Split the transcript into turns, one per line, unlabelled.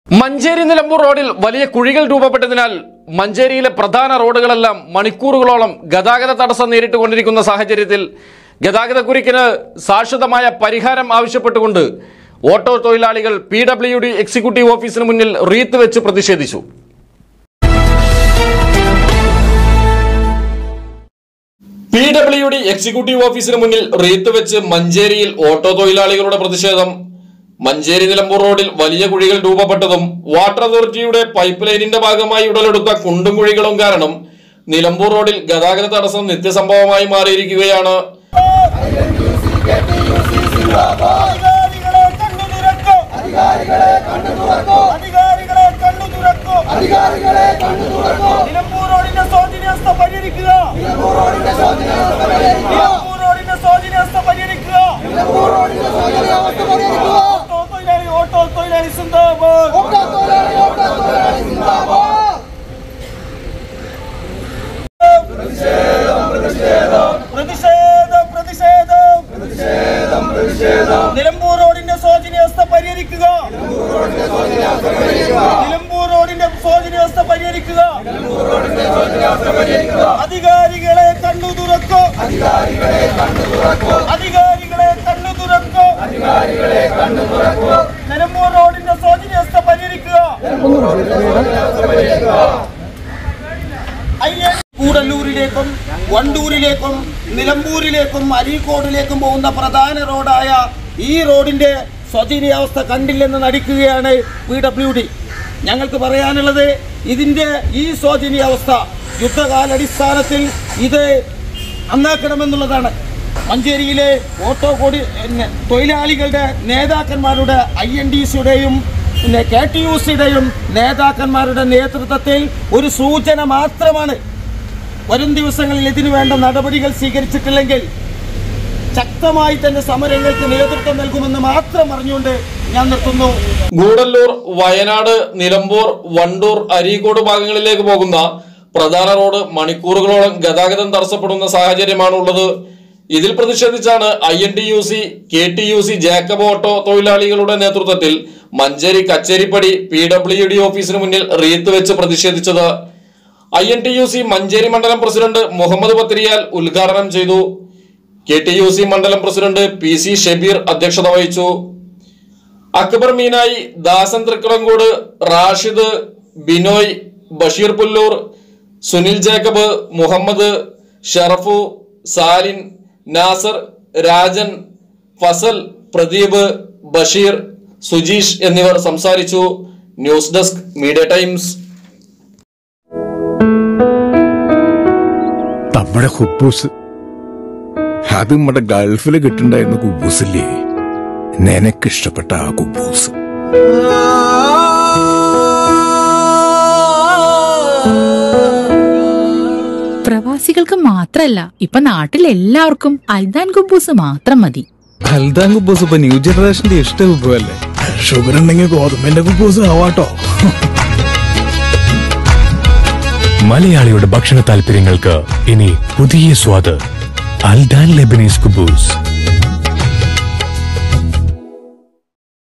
മഞ്ചേരി നിലമ്പൂർ റോഡിൽ വലിയ കുഴികൾ രൂപപ്പെട്ടതിനാൽ മഞ്ചേരിയിലെ പ്രധാന റോഡുകളെല്ലാം മണിക്കൂറുകളോളം ഗതാഗത തടസ്സം നേരിട്ടുകൊണ്ടിരിക്കുന്ന സാഹചര്യത്തിൽ ഗതാഗതക്കുരുക്കിന് ശാശ്വതമായ പരിഹാരം ആവശ്യപ്പെട്ടുകൊണ്ട് ഓട്ടോ തൊഴിലാളികൾ പി ഡബ്ല്യു ഡി എക്സിക്യൂട്ടീവ് ഓഫീസിന് മുന്നിൽ റീത്ത് വെച്ച് പ്രതിഷേധിച്ചു പി ഡബ്ല്യു ഡി എക്സിക്യൂട്ടീവ് ഓഫീസിന് മുന്നിൽ റീത്ത് വെച്ച് മഞ്ചേരിയിൽ ഓട്ടോ തൊഴിലാളികളുടെ പ്രതിഷേധം മഞ്ചേരി നിലമ്പൂർ റോഡിൽ വലിയ കുഴികൾ രൂപപ്പെട്ടതും വാട്ടർ അതോറിറ്റിയുടെ പൈപ്പ് ലൈനിന്റെ ഭാഗമായി ഉടലെടുത്ത കുണ്ടും കുഴികളും കാരണം നിലമ്പൂർ റോഡിൽ ഗതാഗത തടസ്സം നിത്യസംഭവമായി മാറിയിരിക്കുകയാണ്
അധികാരികളെ കണ്ണു തുറക്കൂ അധികാരികളെ കണ്ണു തുറക്കൂ അധികാരികളെ കണ്ണു തുറക്കൂ നിലമ്പൂർ റോഡിന്റെ ശോചനീയാവസ്ഥ പരിഹരിക്കുക നിലമ്പൂർ റോഡിന്റെ ശോചനീയാവസ്ഥ പരിഹരിക്കുക ഓട്ടോ തൊഴിലാളി ഓട്ടോ തൊഴിലാളി സിന്ദാബാദ് പ്രതിഷേധം പ്രതിഷേധം നിലമ്പൂർ റോഡിന്റെ ശോചനീയാവസ്ഥ പരിഹരിക്കുക നിലമ്പൂർ റോഡിന്റെ ശോചനീയാവസ്ഥ പരിഹരിക്കുക അധികാരികളെ കണ്ണു തുറക്കൂ അധികാരികളെ കണ്ണു തുറക്കൂ നിലമ്പൂർ റോഡിന്റെ ശോചനീയാവസ്ഥ പരിഹരിക്കുക അയ്യ- കൂടല്ലൂരിലേക്കും വണ്ടൂരിലേക്കും നിലമ്പൂരിലേക്കും അരീക്കോടിലേക്കും പോകുന്ന പ്രധാന റോഡായ ഈ റോഡിന്റെ ശോചനീയാവസ്ഥ കണ്ടില്ലെന്ന് നടിക്കുകയാണ് പി ഡബ്ല്യു ഡി ഞങ്ങൾക്ക് പറയാനുള്ളത് ഇതിന്റെ ഈ ശോചനീയാവസ്ഥ യുദ്ധകാലടിസ്ഥാനത്തിൽ ഇത് നന്നാക്കണമെന്നുള്ളതാണ് മഞ്ചേരിയിലെ ഓട്ടോ കോടി പിന്നെ തൊഴിലാളികളുടെ നേതാക്കന്മാരുടെ ഐ എൻ ഡി സിയുടെയും പിന്നെ കെ ടി യു സിയുടെയും നേതാക്കന്മാരുടെ നേതൃത്വത്തിൽ ഒരു സൂചന മാത്രമാണ് വരും ദിവസങ്ങളിൽ ഇതിനു വേണ്ട നടപടികൾ സ്വീകരിച്ചിട്ടില്ലെങ്കിൽ ശക്തമായി തന്നെ സമരങ്ങൾക്ക് നേതൃത്വം നൽകുമെന്ന് മാത്രം അറിഞ്ഞുകൊണ്ട് ഞാൻ നിർത്തുന്നു
ഗൂഡല്ലൂർ വയനാട് നിലമ്പൂർ വണ്ടൂർ അരീക്കോട് ഭാഗങ്ങളിലേക്ക് പോകുന്ന പ്രധാന റോഡ് മണിക്കൂറുകളോളം ഗതാഗതം തടസ്സപ്പെടുന്ന സാഹചര്യമാണ് ഉള്ളത് ഇതിൽ പ്രതിഷേധിച്ചാണ് I N T U C K T U C Jacob auto തൊഴിലാളികളുടെ നേതൃത്വത്തിൽ Manjeri Kacheripadi P W D ഓഫീസിന് മുന്നിൽ റീത്ത് വെച്ച് പ്രതിഷേധിച്ചത് I N T U C Manjeri മണ്ഡലം പ്രസിഡന്റ് മുഹമ്മദ് പത്തിരിയാൽ ഉദ്ഘാടനം ചെയ്തു കെ ടി യു സി മണ്ഡലം പ്രസിഡന്റ് പി സി ഷബീർ അധ്യക്ഷത വഹിച്ചു അക്ബർ മീനായി ദാസൻ തൃക്കടങ്കോട് റാഷിദ് ബിനോയ് ബഷീർ പുല്ലൂർ സുനിൽ ജേക്കബ് മുഹമ്മദ് ഷറഫു സാലിൻ നാസർ രാജൻ ഫസൽ പ്രദീപ് ബഷീർ സുജീഷ് എന്നിവർ സംസാരിച്ചു ന്യൂസ് ഡെസ്ക് മീഡിയ ടൈംസ്
നമ്മുടെ കുബൂസ് അത് നമ്മുടെ ഗൾഫിൽ കിട്ടുണ്ടായിരുന്ന കുബൂസില്ലേ നിനക്കിഷ്ടപ്പെട്ട ആ കുബൂസ്
പ്രവാസികൾക്ക് മാത്രല്ല ഇപ്പൊ നാട്ടിൽ എല്ലാവർക്കും അൽദാൻ കുബൂസ് മാത്രം മതി
ഹൽദാൻ കുബൂസ് ഇപ്പൊ ന്യൂ ജനറേഷന്റെ ഇഷ്ട വിഭവല്ലേ
ഷുഗർ ഉണ്ടെങ്കിൽ ഗോതമ്പിന്റെ കുബൂസ് ആവാട്ടോ
മലയാളിയുടെ ഭക്ഷണ താല്പര്യങ്ങൾക്ക് ഇനി പുതിയ സ്വാദ് അൽദാൻ ലെബനീസ് കുബൂസ്